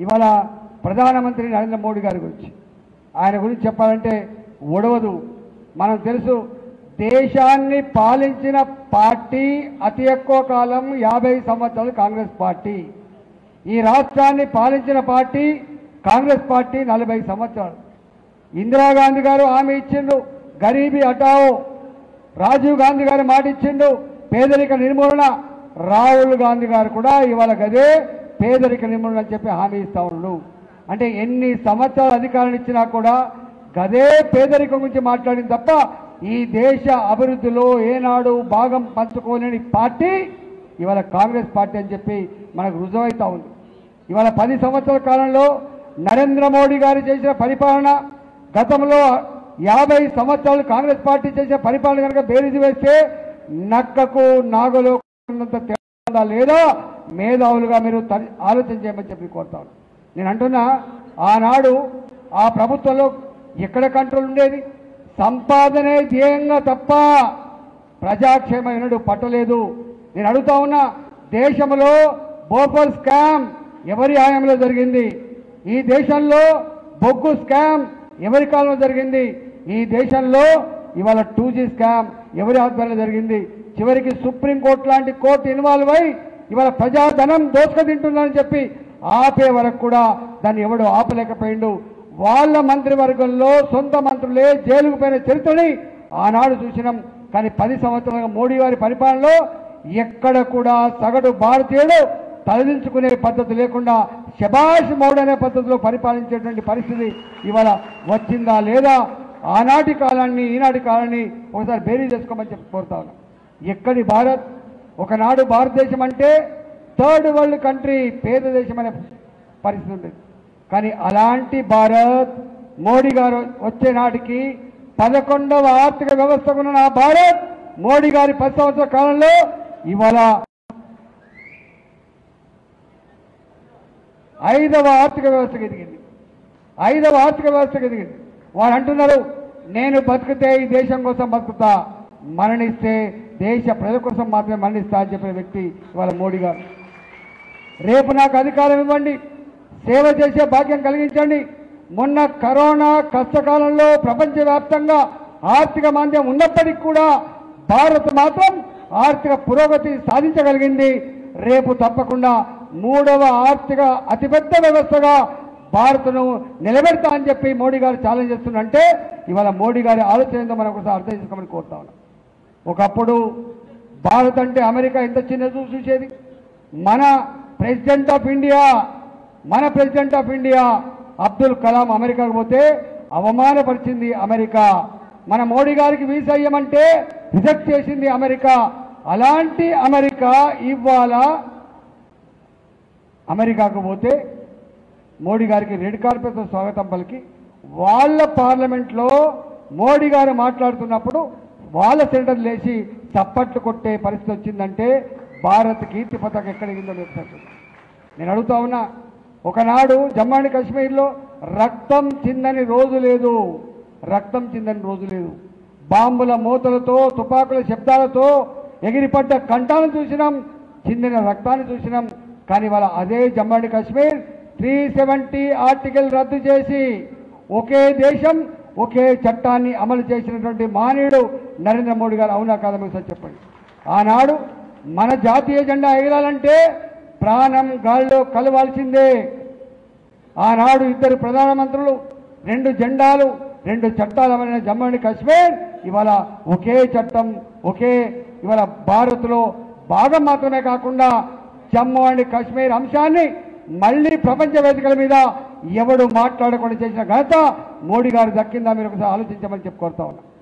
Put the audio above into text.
ఇవాళ ప్రధానమంత్రి నరేంద్ర మోడీ గారి గురించి ఆయన గురించి చెప్పాలంటే ఒడవదు మనం తెలుసు దేశాన్ని పాలించిన పార్టీ అతి ఎక్కువ కాలం యాభై సంవత్సరాలు కాంగ్రెస్ పార్టీ ఈ రాష్ట్రాన్ని పాలించిన పార్టీ కాంగ్రెస్ పార్టీ నలభై సంవత్సరాలు ఇందిరాగాంధీ గారు హామీ ఇచ్చిండు గరీబీ హటావో రాజీవ్ గాంధీ గారు మాట ఇచ్చిండు పేదరిక నిర్మూలన రాహుల్ గాంధీ గారు కూడా ఇవాళ గదే పేదరిక నిర్మూలన అని చెప్పి హామీ ఇస్తా ఉన్నాడు అంటే ఎన్ని సంవత్సరాలు అధికారం ఇచ్చినా కూడా గదే పేదరికం గురించి మాట్లాడింది తప్ప ఈ దేశ అభివృద్ధిలో ఏనాడు భాగం పంచుకోలేని పార్టీ ఇవాళ కాంగ్రెస్ పార్టీ అని చెప్పి మనకు రుజువైతా ఉంది ఇవాళ పది సంవత్సరాల కాలంలో నరేంద్ర మోడీ గారు చేసిన పరిపాలన గతంలో యాభై సంవత్సరాలు కాంగ్రెస్ పార్టీ చేసిన పరిపాలన కనుక బేరీజు వేస్తే నక్కకు నాగలో ఉన్నంత తేడా లేదా మేధావులుగా మీరు తరి- ఆలోచన చేయమని చెప్పి కోరుతాను నేను అంటున్నా ఆనాడు ఆ ప్రభుత్వంలో ఎక్కడ కంట్రోల్ ఉండేది సంపాదనే ధ్యేయంగా తప్ప ప్రజాక్షేమైనడు పట్టలేదు నేను అడుగుతా ఉన్నా దేశంలో బోఫర్ స్కామ్ ఎవరి హయాంలో జరిగింది ఈ దేశంలో బొగ్గు స్కామ్ ఎవరి కాలంలో జరిగింది ఈ దేశంలో ఇవాళ టూ జీ స్కామ్ ఎవరి ఆధ్వర్యంలో జరిగింది చివరికి సుప్రీంకోర్టు లాంటి కోర్టు ఇన్వాల్వ్ అయి ఇవాళ ప్రజాధనం దోసుక తింటుందని చెప్పి ఆపే వరకు కూడా దాన్ని ఎవడు ఆపలేకపోయిండు వాళ్ళ మంత్రివర్గంలో సొంత మంత్రులే జైలుకు పోయిన చరిత్రని ఆనాడు చూసినాం కానీ పది సంవత్సరాలుగా మోడీ గారి పరిపాలనలో ఎక్కడ కూడా సగటు భారతీయుడు తలదించుకునే పద్ధతి లేకుండా శబాష్ మౌడ్ అనే పద్ధతిలో పరిపాలించేటువంటి పరిస్థితి ఇవాళ వచ్చిందా లేదా ఆనాటి కాలాన్ని ఈనాటి కాలాన్ని ఒకసారి బేరీ చేసుకోమని చెప్పి కోరుతా ఉన్నా ఎక్కడి భారత్ ఒకనాడు భారతదేశం అంటే థర్డ్ వరల్డ్ కంట్రీ పేద దేశం అనే పరిస్థితి ఉండేది కానీ అలాంటి భారత్ మోడీ గారు వచ్చే నాటికి పదకొండవ ఆర్థిక వ్యవస్థ ఉన్న ఆ భారత్ మోడీ గారి పది సంవత్సరాల కాలంలో ఇవాళ ఐదవ ఆర్థిక వ్యవస్థకు ఎదిగింది ఐదవ ఆర్థిక వ్యవస్థకు ఎదిగింది వారు అంటున్నారు నేను బతికితే ఈ దేశం కోసం బతుకుతా మరణిస్తే దేశ ప్రజల కోసం మాత్రమే మరణిస్తా అని చెప్పిన వ్యక్తి ఇవాళ మోడీ గారు రేపు నాకు అధికారం ఇవ్వండి సేవ చేసే భాగ్యం కలిగించండి మొన్న కరోనా కష్టకాలంలో ప్రపంచవ్యాప్తంగా ఆర్థిక మాంద్యం ఉన్నప్పటికీ కూడా భారత్ మాత్రం ఆర్థిక పురోగతి సాధించగలిగింది రేపు తప్పకుండా మూడవ ఆర్థిక అతిపెద్ద వ్యవస్థగా భారత్ను నిలబెడతా అని చెప్పి మోడీ గారు ఛాలెంజ్ చేస్తున్నంటే ఇవాళ మోడీ గారి ఆలోచన ఏందో మనం ఒకసారి అర్థం చేసుకోమని కోరుతా ఉన్నాం ఒకప్పుడు భారత్ అంటే అమెరికా ఎంత చిన్న చూసి చూసేది మన ప్రెసిడెంట్ ఆఫ్ ఇండియా మన president of India Abdul Kalam అమెరికాకు పోతే అవమానపరిచింది అమెరికా మన మోడీ గారికి వీసా ఇయ్యమంటే రిజెక్ట్ చేసింది అమెరికా అలాంటి అమెరికా ఇవాళ అమెరికాకు పోతే మోడీ గారికి రెడ్ కార్పెట్ స్వాగతం పలికి వాళ్ళ పార్లమెంట్లో మోడీ గారు మాట్లాడుతున్నప్పుడు వాళ్ళ సెంటర్ లేచి చప్పట్లు కొట్టే పరిస్థితి వచ్చిందంటే భారత్ కీర్తి పతాక ఎక్కడ దిగిందో మీకు తెలుసు. నేను అడుగుతా ఉన్నా ఒకనాడు జమ్మూ అండ్ కాశ్మీర్లో రక్తం చిందని రోజు లేదు రక్తం చిందని రోజు లేదు బాంబుల మూతలతో తుపాకుల శబ్దాలతో ఎగిరిపడ్డ కంఠాలను చూసినాం చిందిన రక్తాన్ని చూసినాం కానీ వాళ్ళ అదే Jammu and Kashmir three seventy article రద్దు చేసి ఒకే దేశం ఒకే చట్టాన్ని అమలు చేసినటువంటి మానవుడు నరేంద్ర మోడీ గారు అవునా కాదా మీరు ఒకసారి చెప్పండి ఆనాడు మన జాతీయ జెండా ఎగరాలంటే ప్రాణం గాల్లో కలవాల్సిందే ఆనాడు ఇద్దరు ప్రధానమంత్రులు రెండు జెండాలు రెండు చట్టాలు అమలైన జమ్మూ అండ్ కాశ్మీర్ ఇవాళ ఒకే చట్టం ఒకే ఇవాళ భారత్లో భాగం మాత్రమే కాకుండా జమ్మూ అండ్ కాశ్మీర్ అంశాన్ని మళ్ళీ ప్రపంచ వేదికల మీద ఎవడు మాట్లాడకుండా చేసిన ఘనత మోడీ గారు దక్కిందా మీరు ఒకసారి ఆలోచించమని చెప్పి కోరుతా ఉన్నా